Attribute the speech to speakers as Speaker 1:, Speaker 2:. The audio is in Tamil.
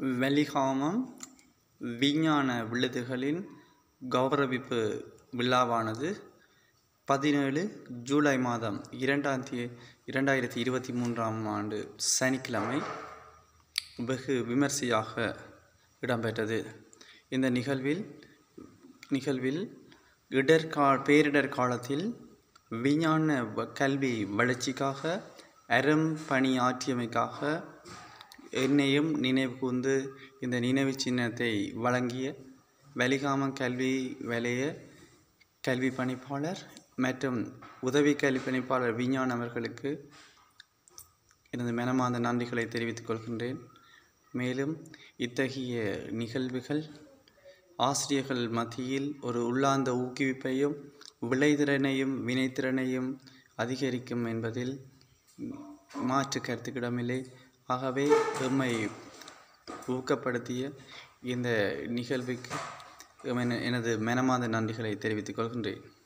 Speaker 1: வெலிகாமம் விஞ்ஞான விழுதுகளின் கௌரவிப்பு விழாவானது பதினேழு ஜூலை மாதம் இரண்டாம் தே இரண்டாயிரத்தி இருபத்தி மூன்றாம் ஆண்டு சனிக்கிழமை வெகு விமர்சையாக இடம்பெற்றது இந்த நிகழ்வில் நிகழ்வில் இடர்கா பேரிடர் காலத்தில் விஞ்ஞான வ- கல்வி வளர்ச்சிக்காக அரும் பணியாற்றியமைக்காக என்னையும் நினைவு கூர்ந்து இந்த நினைவு சின்னத்தை வழங்கிய வலிகாமம் கல்வி வலய கல்வி பணிப்பாளர் மற்றும் உதவி கல்வி பணிப்பாளர் விஞ்ஞான் அவர்களுக்கு எனது மனமார்ந்த நன்றிகளை தெரிவித்துக் கொள்கின்றேன் மேலும் இத்தகைய நிகழ்வுகள் ஆசிரியர்கள் மத்தியில் ஒரு உள்ளார்ந்த ஊக்குவிப்பையும் விளைதிறனையும் வினைத்திறனையும் அதிகரிக்கும் என்பதில் மாற்று கருத்துக்கிடமில்லை ஆகவே எம்மை ஊக்கப்படுத்திய இந்த நிகழ்வுக்கு எம- எனது மனமார்ந்த நன்றிகளை தெரிவித்துக் கொள்கின்றேன்